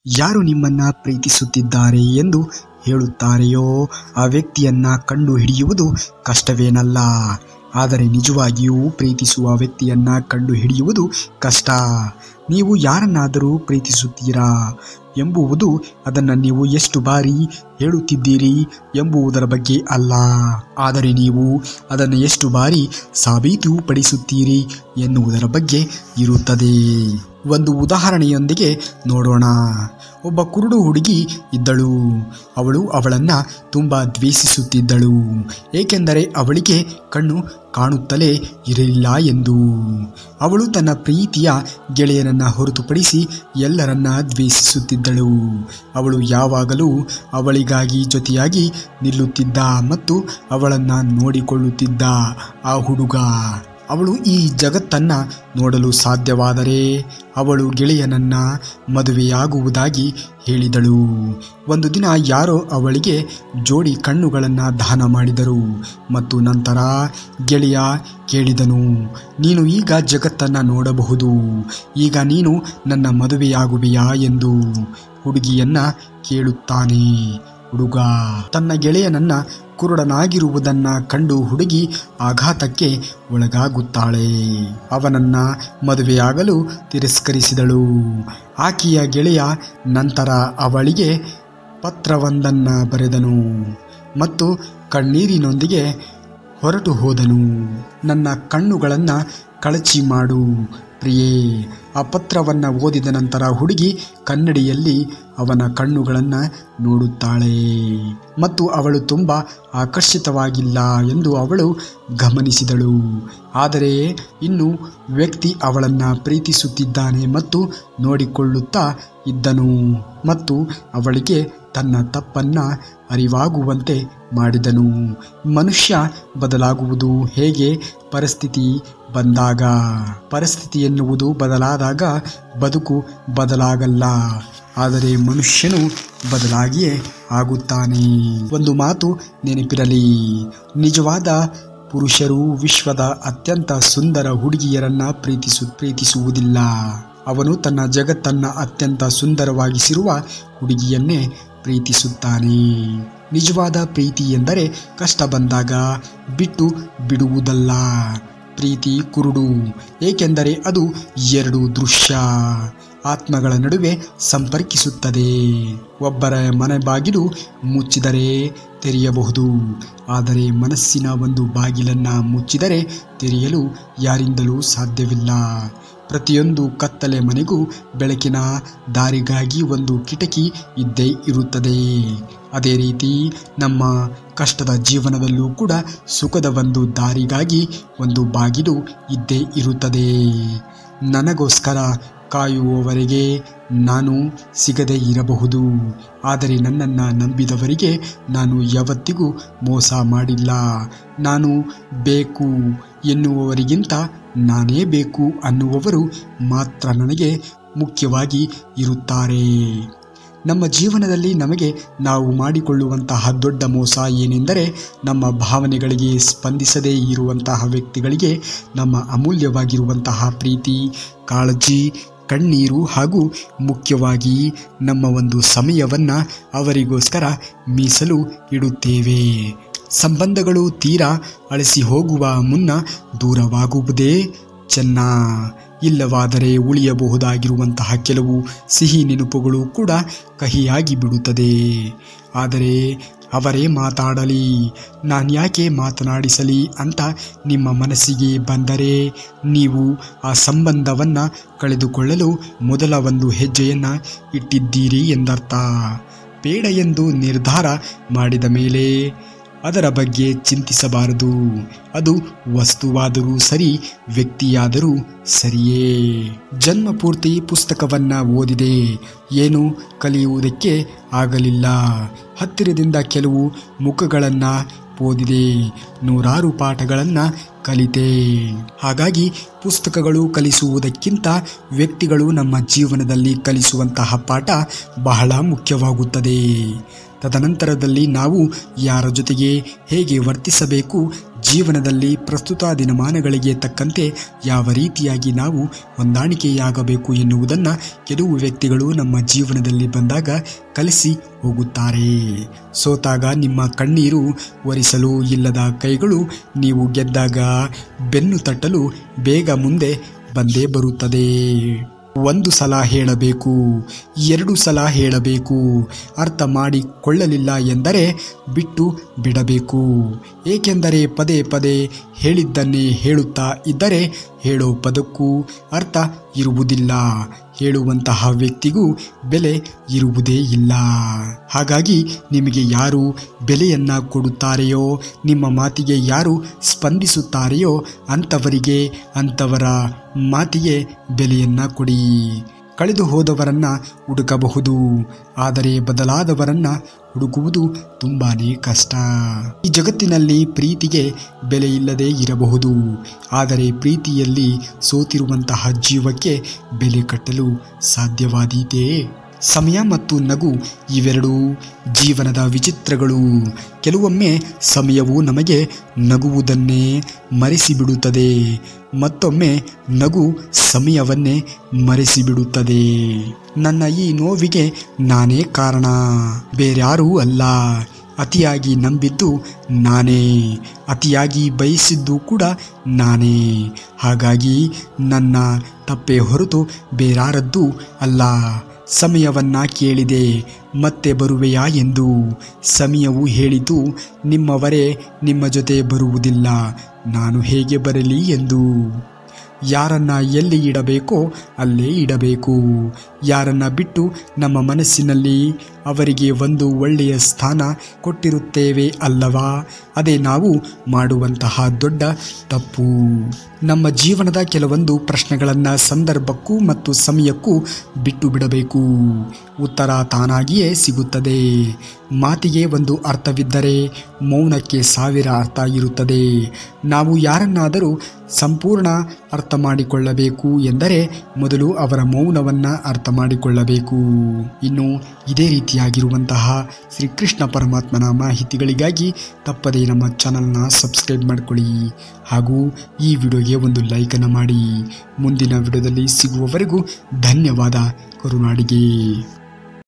ಯಾರು ನಿಮ್ಮನ್ನ ಪ್ರೀತಿಸುತ್ತಿದ್ದಾರೆ ಎಂದು ಹೇಳುತ್ತಾರೆಯೋ ಆ ವ್ಯಕ್ತಿಯನ್ನ ಕಂಡು ಹಿಡಿಯುವುದು ಕಷ್ಟವೇನಲ್ಲ ಆದರೆ ನಿಜವಾಗಿಯೂ ಪ್ರೀತಿಸುವ ವ್ಯಕ್ತಿಯನ್ನ ಕಂಡು ಹಿಡಿಯುವುದು ಕಷ್ಟ ನೀವು ಯಾರನ್ನಾದರೂ ಪ್ರೀತಿಸುತ್ತೀರಾ ಎಂಬುವುದು ಅದನ್ನು ನೀವು ಎಷ್ಟು ಬಾರಿ ಹೇಳುತ್ತಿದ್ದೀರಿ ಎಂಬುವುದರ ಬಗ್ಗೆ ಅಲ್ಲ ಆದರೆ ನೀವು ಅದನ್ನು ಎಷ್ಟು ಬಾರಿ ಸಾಬೀತುಪಡಿಸುತ್ತೀರಿ ಎನ್ನುವುದರ ಬಗ್ಗೆ ಇರುತ್ತದೆ ಒಂದು ಉದಾಹರಣೆಯೊಂದಿಗೆ ನೋಡೋಣ ಒಬ್ಬ ಕುರುಡು ಹುಡುಗಿ ಇದ್ದಳು ಅವಳು ಅವಳನ್ನು ತುಂಬ ದ್ವೇಷಿಸುತ್ತಿದ್ದಳು ಏಕೆಂದರೆ ಅವಳಿಗೆ ಕಣ್ಣು ಕಾಣುತ್ತಲೇ ಇರಲಿಲ್ಲ ಎಂದು ಅವಳು ತನ್ನ ಪ್ರೀತಿಯ ಗೆಳೆಯನನ್ನ ಹೊರತುಪಡಿಸಿ ಎಲ್ಲರನ್ನ ದ್ವೇಷಿಸುತ್ತಿದ್ದಳು ಅವಳು ಯಾವಾಗಲೂ ಅವಳಿಗಾಗಿ ಜೊತೆಯಾಗಿ ನಿಲ್ಲುತ್ತಿದ್ದ ಮತ್ತು ಅವಳನ್ನ ನೋಡಿಕೊಳ್ಳುತ್ತಿದ್ದ ಆ ಹುಡುಗ ಅವಳು ಈ ಜಗತ್ತನ್ನ ನೋಡಲು ಸಾಧ್ಯವಾದರೆ ಅವಳು ಗೆಳೆಯನನ್ನ ಮದುವೆಯಾಗುವುದಾಗಿ ಹೇಳಿದಳು ಒಂದು ದಿನ ಯಾರೋ ಅವಳಿಗೆ ಜೋಡಿ ಕಣ್ಣುಗಳನ್ನು ದಾನ ಮಾಡಿದರು ಮತ್ತು ನಂತರ ಗೆಳೆಯ ಕೇಳಿದನು ನೀನು ಈಗ ಜಗತ್ತನ್ನ ನೋಡಬಹುದು ಈಗ ನೀನು ನನ್ನ ಮದುವೆಯಾಗುವೆಯಾ ಎಂದು ಹುಡುಗಿಯನ್ನ ಕೇಳುತ್ತಾನೆ ಹುಡುಗ ತನ್ನ ಗೆಳೆಯನನ್ನ ಕುರುಡನಾಗಿರುವುದನ್ನ ಕಂಡು ಹುಡುಗಿ ಆಘಾತಕ್ಕೆ ಒಳಗಾಗುತ್ತಾಳೆ ಅವನನ್ನ ಮದುವೆಯಾಗಲು ತಿರಸ್ಕರಿಸಿದಳು ಆಕೆಯ ಗೆಳೆಯ ನಂತರ ಅವಳಿಗೆ ಪತ್ರವೊಂದನ್ನು ಬರೆದನು ಮತ್ತು ಕಣ್ಣೀರಿನೊಂದಿಗೆ ಹೊರಟು ಹೋದನು ನನ್ನ ಕಣ್ಣುಗಳನ್ನು ಕಳಚಿ ಮಾಡು ಪ್ರಿಯೇ ಆ ಪತ್ರವನ್ನು ಓದಿದ ನಂತರ ಹುಡುಗಿ ಕನ್ನಡಿಯಲ್ಲಿ ಅವನ ಕಣ್ಣುಗಳನ್ನು ನೋಡುತ್ತಾಳೆ ಮತ್ತು ಅವಳು ತುಂಬ ಆಕರ್ಷಿತವಾಗಿಲ್ಲ ಎಂದು ಅವಳು ಗಮನಿಸಿದಳು ಆದರೆ ಇನ್ನು ವ್ಯಕ್ತಿ ಅವಳನ್ನು ಪ್ರೀತಿಸುತ್ತಿದ್ದಾನೆ ಮತ್ತು ನೋಡಿಕೊಳ್ಳುತ್ತಾ ಇದ್ದನು ಮತ್ತು ಅವಳಿಗೆ ತನ್ನ ತಪ್ಪನ್ನ ಅರಿವಾಗುವಂತೆ ಮಾಡಿದನು ಮನುಷ್ಯ ಬದಲಾಗುವುದು ಹೇಗೆ ಪರಿಸ್ಥಿತಿ ಬಂದಾಗ ಪರಿಸ್ಥಿತಿ ಎನ್ನುವುದು ಬದಲಾದಾಗ ಬದುಕು ಬದಲಾಗಲ್ಲ ಆದರೆ ಮನುಷ್ಯನು ಬದಲಾಗಿಯೇ ಆಗುತ್ತಾನೆ ಒಂದು ಮಾತು ನೆನಪಿರಲಿ ನಿಜವಾದ ಪುರುಷರು ವಿಶ್ವದ ಅತ್ಯಂತ ಸುಂದರ ಹುಡುಗಿಯರನ್ನ ಪ್ರೀತಿಸು ಪ್ರೀತಿಸುವುದಿಲ್ಲ ಅವನು ತನ್ನ ಜಗತ್ತನ್ನ ಅತ್ಯಂತ ಸುಂದರವಾಗಿಸಿರುವ ಹುಡುಗಿಯನ್ನೇ ಪ್ರೀತಿಸುತ್ತಾನೆ ನಿಜವಾದ ಪ್ರೀತಿ ಎಂದರೆ ಕಷ್ಟ ಬಂದಾಗ ಬಿಟ್ಟು ಬಿಡುವುದಲ್ಲ ಪ್ರೀತಿ ಕುರುಡು ಏಕೆಂದರೆ ಅದು ಎರಡು ದೃಶ್ಯ ಆತ್ಮಗಳ ನಡುವೆ ಸಂಪರ್ಕಿಸುತ್ತದೆ ಒಬ್ಬರ ಮನೆ ಬಾಗಿಲು ಮುಚ್ಚಿದರೆ ತೆರೆಯಬಹುದು ಆದರೆ ಮನಸ್ಸಿನ ಒಂದು ಬಾಗಿಲನ್ನು ಮುಚ್ಚಿದರೆ ತೆರೆಯಲು ಯಾರಿಂದಲೂ ಸಾಧ್ಯವಿಲ್ಲ ಪ್ರತಿಯೊಂದು ಕತ್ತಲೆ ಮನೆಗೂ ಬೆಳಕಿನ ದಾರಿಗಾಗಿ ಒಂದು ಕಿಟಕಿ ಇದ್ದೇ ಇರುತ್ತದೆ ಅದೇ ರೀತಿ ನಮ್ಮ ಕಷ್ಟದ ಜೀವನದಲ್ಲೂ ಕೂಡ ಸುಖದ ಒಂದು ದಾರಿಗಾಗಿ ಒಂದು ಬಾಗಿಲು ಇದ್ದೇ ಇರುತ್ತದೆ ನನಗೋಸ್ಕರ ಕಾಯುವವರೆಗೆ ನಾನು ಸಿಗದೇ ಇರಬಹುದು ಆದರೆ ನನ್ನನ್ನು ನಂಬಿದವರಿಗೆ ನಾನು ಯಾವತ್ತಿಗೂ ಮೋಸ ಮಾಡಿಲ್ಲ ನಾನು ಬೇಕು ಎನ್ನುವವರಿಗಿಂತ ನಾನೇ ಬೇಕು ಅನ್ನುವವರು ಮಾತ್ರ ನನಗೆ ಮುಖ್ಯವಾಗಿ ಇರುತ್ತಾರೆ ನಮ್ಮ ಜೀವನದಲ್ಲಿ ನಮಗೆ ನಾವು ಮಾಡಿಕೊಳ್ಳುವಂತಹ ದೊಡ್ಡ ಮೋಸ ಏನೆಂದರೆ ನಮ್ಮ ಭಾವನೆಗಳಿಗೆ ಸ್ಪಂದಿಸದೇ ಇರುವಂತಹ ವ್ಯಕ್ತಿಗಳಿಗೆ ನಮ್ಮ ಅಮೂಲ್ಯವಾಗಿರುವಂತಹ ಪ್ರೀತಿ ಕಾಳಜಿ ಕಣ್ಣೀರು ಹಾಗೂ ಮುಖ್ಯವಾಗಿ ನಮ್ಮ ಒಂದು ಸಮಯವನ್ನು ಅವರಿಗೋಸ್ಕರ ಮೀಸಲು ಇಡುತ್ತೇವೆ ಸಂಬಂಧಗಳು ತೀರಾ ಅಳಿಸಿ ಹೋಗುವ ಮುನ್ನ ದೂರವಾಗುವುದೇ ಚೆನ್ನ ಇಲ್ಲವಾದರೆ ಉಳಿಯಬಹುದಾಗಿರುವಂತಹ ಕೆಲವು ಸಿಹಿ ನೆನಪುಗಳು ಕೂಡ ಕಹಿಯಾಗಿ ಬಿಡುತ್ತದೆ ಆದರೆ ಅವರೇ ಮಾತಾಡಲಿ ನಾನು ಯಾಕೆ ಮಾತನಾಡಿಸಲಿ ಅಂತ ನಿಮ್ಮ ಮನಸ್ಸಿಗೆ ಬಂದರೆ ನೀವು ಆ ಸಂಬಂಧವನ್ನು ಕಳೆದುಕೊಳ್ಳಲು ಮೊದಲ ಒಂದು ಹೆಜ್ಜೆಯನ್ನು ಇಟ್ಟಿದ್ದೀರಿ ಎಂದರ್ಥ ಬೇಡ ಎಂದು ನಿರ್ಧಾರ ಮಾಡಿದ ಮೇಲೆ ಅದರ ಬಗ್ಗೆ ಚಿಂತಿಸಬಾರದು ಅದು ವಸ್ತುವಾದರೂ ಸರಿ ವ್ಯಕ್ತಿಯಾದರೂ ಸರಿಯೇ ಜನ್ಮ ಪೂರ್ತಿ ಪುಸ್ತಕವನ್ನ ಓದಿದೆ ಏನು ಕಲಿಯುವುದಕ್ಕೆ ಆಗಲಿಲ್ಲ ಹತ್ತಿರದಿಂದ ಕೆಲವು ಮುಖಗಳನ್ನು ಓದಿದೆ ನೂರಾರು ಪಾಠಗಳನ್ನು ಕಲಿತೆ ಹಾಗಾಗಿ ಪುಸ್ತಕಗಳು ಕಲಿಸುವುದಕ್ಕಿಂತ ವ್ಯಕ್ತಿಗಳು ನಮ್ಮ ಜೀವನದಲ್ಲಿ ಕಲಿಸುವಂತಹ ಪಾಠ ಬಹಳ ಮುಖ್ಯವಾಗುತ್ತದೆ ತದನಂತರದಲ್ಲಿ ನಾವು ಯಾರ ಜೊತೆಗೆ ಹೇಗೆ ವರ್ತಿಸಬೇಕು ಜೀವನದಲ್ಲಿ ಪ್ರಸ್ತುತ ದಿನಮಾನಗಳಿಗೆ ತಕ್ಕಂತೆ ಯಾವ ರೀತಿಯಾಗಿ ನಾವು ಹೊಂದಾಣಿಕೆಯಾಗಬೇಕು ಎನ್ನುವುದನ್ನು ಕೆಲವು ವ್ಯಕ್ತಿಗಳು ನಮ್ಮ ಜೀವನದಲ್ಲಿ ಬಂದಾಗ ಕಲಿಸಿ ಹೋಗುತ್ತಾರೆ ಸೋತಾಗ ನಿಮ್ಮ ಕಣ್ಣೀರು ಒರೆಸಲು ಇಲ್ಲದ ಕೈಗಳು ನೀವು ಗೆದ್ದಾಗ ಬೆನ್ನು ತಟ್ಟಲು ಬೇಗ ಮುಂದೆ ಬಂದೇ ಬರುತ್ತದೆ ಒಂದು ಸಲ ಹೇಳಬೇಕು ಎರಡು ಸಲ ಹೇಳಬೇಕು ಅರ್ಥ ಮಾಡಿಕೊಳ್ಳಲಿಲ್ಲ ಎಂದರೆ ಬಿಟ್ಟು ಬಿಡಬೇಕು ಏಕೆಂದರೆ ಪದೇ ಪದೇ ಹೇಳಿದ್ದನ್ನೇ ಹೇಳುತ್ತಾ ಇದ್ದರೆ ಹೇಳೋ ಪದಕ್ಕೂ ಅರ್ಥ ಇರುವುದಿಲ್ಲ ಹೇಳುವಂತಹ ವ್ಯಕ್ತಿಗೂ ಬೆಲೆ ಇರುವುದೇ ಇಲ್ಲ ಹಾಗಾಗಿ ನಿಮಗೆ ಯಾರು ಬೆಲೆಯನ್ನ ಕೊಡುತ್ತಾರೆಯೋ ನಿಮ್ಮ ಮಾತಿಗೆ ಯಾರು ಸ್ಪಂದಿಸುತ್ತಾರೆಯೋ ಅಂಥವರಿಗೆ ಅಂಥವರ ಮಾತಿಗೆ ಬೆಲೆಯನ್ನ ಕೊಡಿ ಕಳೆದು ಹೋದವರನ್ನ ಹುಡುಕಬಹುದು ಆದರೆ ಬದಲಾದವರನ್ನ ಹುಡುಕುವುದು ತುಂಬಾನೇ ಕಷ್ಟ ಈ ಜಗತ್ತಿನಲ್ಲಿ ಪ್ರೀತಿಗೆ ಬೆಲೆ ಇಲ್ಲದೆ ಇರಬಹುದು ಆದರೆ ಪ್ರೀತಿಯಲ್ಲಿ ಸೋತಿರುವಂತಹ ಜೀವಕ್ಕೆ ಬೆಲೆ ಕಟ್ಟಲು ಸಾಧ್ಯವಾದೀತೆ ಸಮಯ ಮತ್ತು ನಗು ಇವೆರಡೂ ಜೀವನದ ವಿಚಿತ್ರಗಳು ಕೆಲವೊಮ್ಮೆ ಸಮಯವು ನಮಗೆ ನಗುವುದನ್ನೇ ಮರೆಸಿಬಿಡುತ್ತದೆ ಮತ್ತೊಮ್ಮೆ ನಗು ಸಮಯವನ್ನೇ ಮರೆಸಿಬಿಡುತ್ತದೆ ನನ್ನ ಈ ನೋವಿಗೆ ನಾನೇ ಕಾರಣ ಬೇರ್ಯಾರೂ ಅಲ್ಲ ಅತಿಯಾಗಿ ನಂಬಿದ್ದು ನಾನೇ ಅತಿಯಾಗಿ ಬಯಸಿದ್ದು ಕೂಡ ನಾನೇ ಹಾಗಾಗಿ ನನ್ನ ತಪ್ಪೇ ಹೊರತು ಬೇರಾರದ್ದು ಅಲ್ಲ ಸಮಯವನ್ನ ಕೇಳಿದೆ ಮತ್ತೆ ಬರುವೆಯಾ ಎಂದು ಸಮಯವು ಹೇಳಿತು ನಿಮ್ಮವರೇ ನಿಮ್ಮ ಜೊತೆ ಬರುವುದಿಲ್ಲ ನಾನು ಹೇಗೆ ಬರಲಿ ಎಂದು ಯಾರನ್ನ ಎಲ್ಲಿ ಇಡಬೇಕೋ ಅಲ್ಲೇ ಇಡಬೇಕು ಯಾರನ್ನ ಬಿಟ್ಟು ನಮ್ಮ ಮನಸ್ಸಿನಲ್ಲಿ ಅವರಿಗೆ ಒಂದು ಒಳ್ಳೆಯ ಸ್ಥಾನ ಕೊಟ್ಟಿರುತ್ತೇವೆ ಅಲ್ಲವಾ ಅದೇ ನಾವು ಮಾಡುವಂತಹ ದೊಡ್ಡ ತಪ್ಪು ನಮ್ಮ ಜೀವನದ ಕೆಲವೊಂದು ಪ್ರಶ್ನೆಗಳನ್ನು ಸಂದರ್ಭಕ್ಕೂ ಮತ್ತು ಸಮಯಕ್ಕೂ ಬಿಟ್ಟು ಬಿಡಬೇಕು ಉತ್ತರ ತಾನಾಗಿಯೇ ಸಿಗುತ್ತದೆ ಮಾತಿಗೆ ಒಂದು ಅರ್ಥವಿದ್ದರೆ ಮೌನಕ್ಕೆ ಸಾವಿರ ಅರ್ಥ ಇರುತ್ತದೆ ನಾವು ಯಾರನ್ನಾದರೂ ಸಂಪೂರ್ಣ ಅರ್ಥ ಮಾಡಿಕೊಳ್ಳಬೇಕು ಎಂದರೆ ಮೊದಲು ಅವರ ಮೌನವನ್ನು ಅರ್ಥ ಮಾಡಿಕೊಳ್ಳಬೇಕು ಇನ್ನು ಇದೇ ರೀತಿಯಾಗಿರುವಂತಹ ಶ್ರೀಕೃಷ್ಣ ಪರಮಾತ್ಮನ ಮಾಹಿತಿಗಳಿಗಾಗಿ ತಪ್ಪದೇ ನಮ್ಮ ಚಾನಲ್ನ ಸಬ್ಸ್ಕ್ರೈಬ್ ಮಾಡಿಕೊಳ್ಳಿ ಹಾಗೂ ಈ ವಿಡಿಯೋಗೆ ಒಂದು ಲೈಕನ್ನು ಮಾಡಿ ಮುಂದಿನ ವಿಡಿಯೋದಲ್ಲಿ ಸಿಗುವವರೆಗೂ ಧನ್ಯವಾದ ಕರುನಾಡಿಗೆ